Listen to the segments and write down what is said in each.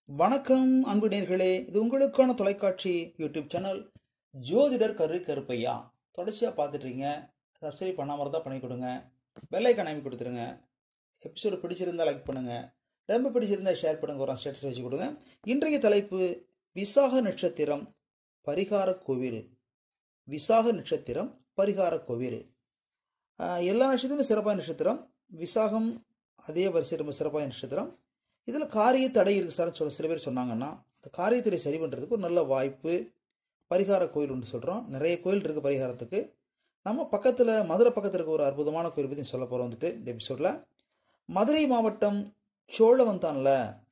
வணக்கம் அன்பு நேர்களே இது உங்களுக்கான தொலைக்காட்சி யூடியூப் சேனல் ஜோதிடர் கரு கருப்பையா தொடர்ச்சியாக பார்த்துட்ருங்க சப்ஸ்கிரைப் பண்ணாமல் இருந்தால் பண்ணி கொடுங்க பெல்லைக்கான் அமைப்பு கொடுத்துருங்க எபிசோடு பிடிச்சிருந்தா லைக் பண்ணுங்கள் ரொம்ப பிடிச்சிருந்தா ஷேர் பண்ணுங்க ஒரு ஸ்டேட்டஸ் வச்சு கொடுங்க இன்றைய தலைப்பு விசாக நட்சத்திரம் பரிகார கோவில் விசாக நட்சத்திரம் பரிகார கோவில் ஆஹ் எல்லா நட்சத்திரமும் சிறப்பான நட்சத்திரம் விசாகம் அதே வரிசை ரொம்ப சிறப்பான நட்சத்திரம் இதில் காரிய தடை இருக்கு சார் சொல்ல சில பேர் சொன்னாங்கன்னா அந்த காரியத்தடை சரி பண்ணுறதுக்கு ஒரு நல்ல வாய்ப்பு பரிகார கோயில் ஒன்று சொல்கிறோம் நிறைய கோயில் இருக்குது பரிகாரத்துக்கு நம்ம பக்கத்தில் மதுரை பக்கத்தில் இருக்க ஒரு அற்புதமான கோயில் பற்றி சொல்ல போகிறோம் வந்துட்டு இந்த எபிசோடில் மதுரை மாவட்டம் சோழவந்தானில்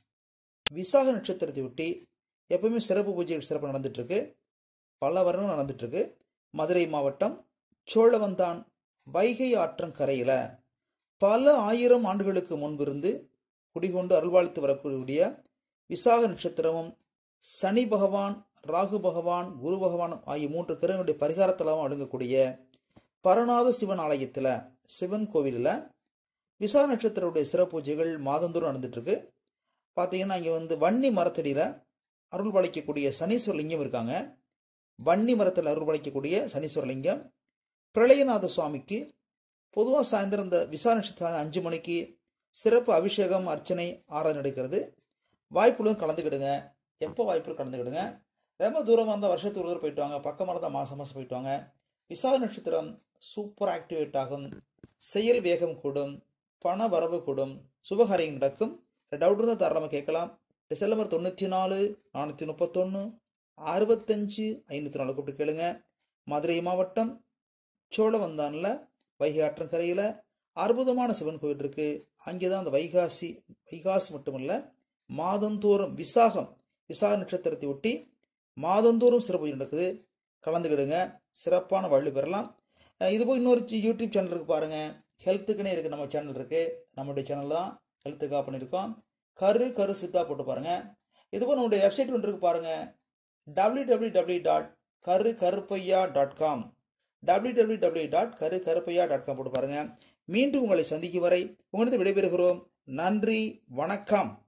விசாக நட்சத்திரத்தை ஒட்டி எப்பவுமே சிறப்பு பூஜைகள் சிறப்பு நடந்துட்டுருக்கு பல வருடம் நடந்துட்டுருக்கு மதுரை மாவட்டம் சோழவந்தான் வைகை ஆற்றங்கரையில் பல ஆயிரம் ஆண்டுகளுக்கு முன்பிருந்து குடிகொண்டு அருள்வாழ்த்து வரக்கூடிய விசாக நட்சத்திரமும் சனி பகவான் ராகு பகவான் குரு பகவான் ஆகிய மூன்று கிரகங்களுடைய பரிகாரத்தலமும் அடங்கக்கூடிய பரநாத சிவன் ஆலயத்தில் சிவன் கோவிலில் விசாக நட்சத்திரவுடைய சிறப்பு பூஜைகள் மாதந்தோறும் நடந்துட்டு இருக்கு பார்த்தீங்கன்னா இங்கே வந்து வன்னி மரத்தடியில் அருள் பாலிக்கக்கூடிய சனீஸ்வர லிங்கம் இருக்காங்க வன்னி மரத்தில் அருள் பாலிக்கக்கூடிய சனீஸ்வர லிங்கம் பிரளயநாத சுவாமிக்கு பொதுவாக சாயந்தரம் இந்த விசா நட்சத்திரம் அஞ்சு மணிக்கு சிறப்பு அபிஷேகம் அர்ச்சனை ஆராதனை நடக்கிறது வாய்ப்புகளும் கலந்துக்கிடுங்க எப்போ வாய்ப்பு கலந்துக்கிடுங்க ரொம்ப தூரமாக இருந்தால் வருஷத்துக்கு ஒரு தூரம் போயிட்டு வாங்க பக்கமாக இருந்தால் மாதம் மாதம் போயிட்டு வாங்க விசாக நட்சத்திரம் சூப்பர் ஆக்டிவேட் ஆகும் செயல் வேகம் கூடும் பண வரவு கூடும் சுபகாரியம் நடக்கும் டவுட் இருந்தால் தாராளமாக கேட்கலாம் டிசம்பர் தொண்ணூற்றி நாலு நானூற்றி முப்பத்தொன்று அறுபத்தஞ்சு ஐநூற்றி நாலு கூப்பிட்டு கேளுங்க மதுரை மாவட்டம் சோழவந்தானில் வைகை ஆற்றங்கரையில் அற்புதமான சிவன் கோவில் இருக்கு அங்கே தான் அந்த வைகாசி வைகாசி மட்டுமல்ல மாதந்தோறும் விசாகம் விசாக நட்சத்திரத்தை ஒட்டி மாதந்தோறும் சிறப்பு நடக்குது கலந்துக்கிடுங்க சிறப்பான வழி பெறலாம் அஹ் இது போய் இன்னொரு யூடியூப் சேனல் இருக்கு பாருங்க ஹெல்த்துக்குன்னே இருக்கு நம்ம சேனல் இருக்கு நம்மளுடைய சேனல் தான் ஹெல்த்துக்காக பண்ணியிருக்கோம் கரு கரு சித்தா போட்டு பாருங்க இது போல் நம்மளுடைய வெப்சைட் ஒன்று இருக்கு பாருங்க W W W dot Karu Karuppaiya dot com W W W dot Karu Karuppaiya dot com போட்டு பாருங்க மீண்டும் உங்களை சந்திக்கும் வரை உங்களது விடைபெறுகிறோம் நன்றி வணக்கம்